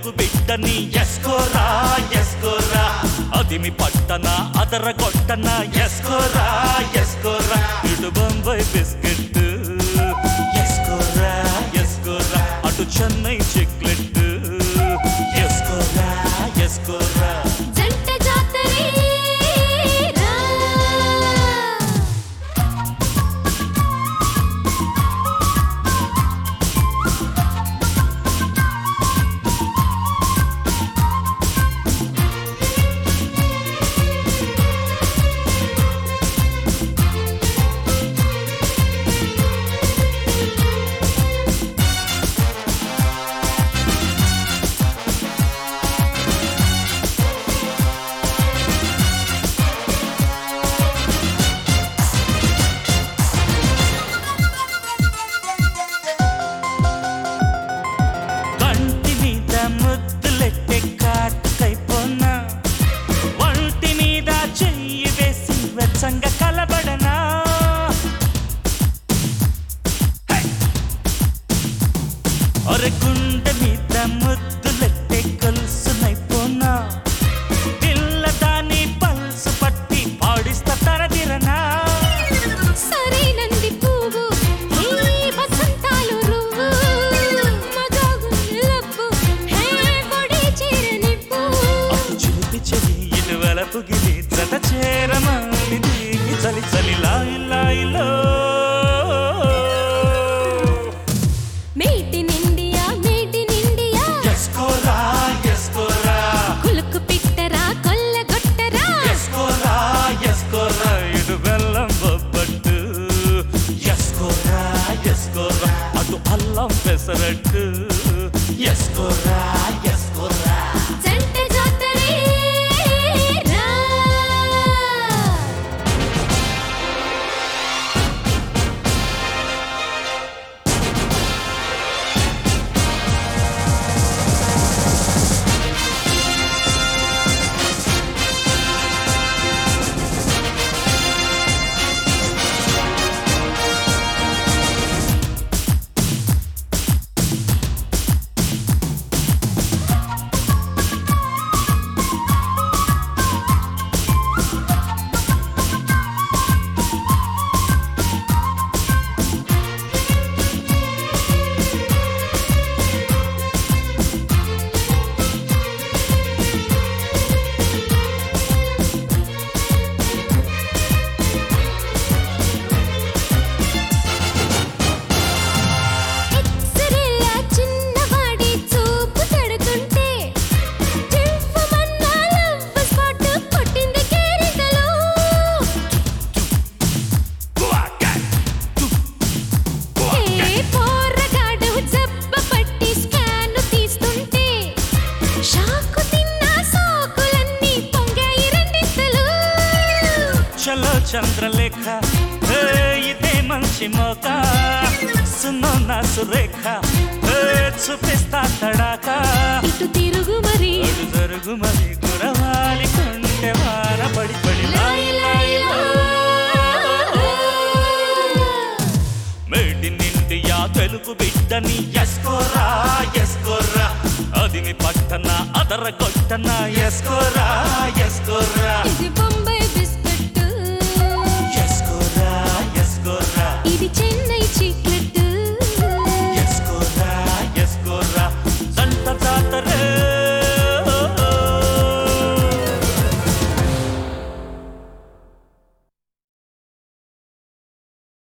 తెలుగు బిడ్డని ఎస్కోరా ఎస్కోరా అది మీ పట్టన అదర కొట్టన ఎస్కోరా ఎస్కోరా ఇటు బొంబాయి బిస్కెట్ ఎస్కోరా ఎస్కోరా అటు చెన్నై చిక్లెట్ ఎస్కోరా ఎస్కోరా జంట జాతరే రా కంటి మీద ముద్దులెట్టే కాటుకైపోనా వంటి మీద చెయ్యి వేసి వెచ్చంగా కలబడనా హై! ఒరే గుండె మీద ముద్దులెట్టే కొలుసునైపోనా పిల్ల దాని పల్సు పట్టి పాడిస్తా తరదిరనా సరైనంది పువ్వు హే వసంతాలు రువ్వు మజాగుంది లవ్వు హే కొడి చీరనివ్వు అటు చూపి చెలి ఇటు వెలపు గిలి జత చేరమాలి దిగి చలి చలి లాయి లాయిలో made in India made in India ఎస్కోరా ఎస్కోరా కులుకు పిట్టరా కొల్లగొట్టరా ఎస్కోరా ఎస్కోరా ఇటు బెల్లం బొబ్బట్టు ఎస్కోరా ఎస్కోరా అటు అల్లం పెసరట్టు ఎస్కోరా ఎస్కోరా జంట జాతరే రా ఎక్స్రేలా చిన్నవాడి చూపు తడుతుంటే జివ్వమన్నా లవ్ స్పాట్ కొట్టింది కేరింతలో ఏ పోరగాడు జబ్బ పట్టి స్కాన్ తీస్తుంటే షాకు తిన్న సోకులన్నీ పొంగాయి రెండింతలు చలో చంద్రలేఖ ఏ, ఇదే మంచి మోక సున్నో నా సురేఖ ఏ, చూపిస్తా తడాకా ఇటు తిరుగు మరి అడు జరుగు మరి గురవాలి కొంటె వాన పడి పడి లాయి లాయి లో. మేడ్ ఇన్ ఇండియా తెలుగు బిడ్డని ఎస్కోరా ఎస్కోరా అది మీ పట్టన అదర కొట్టన ఎస్కోరా ఎస్కోరా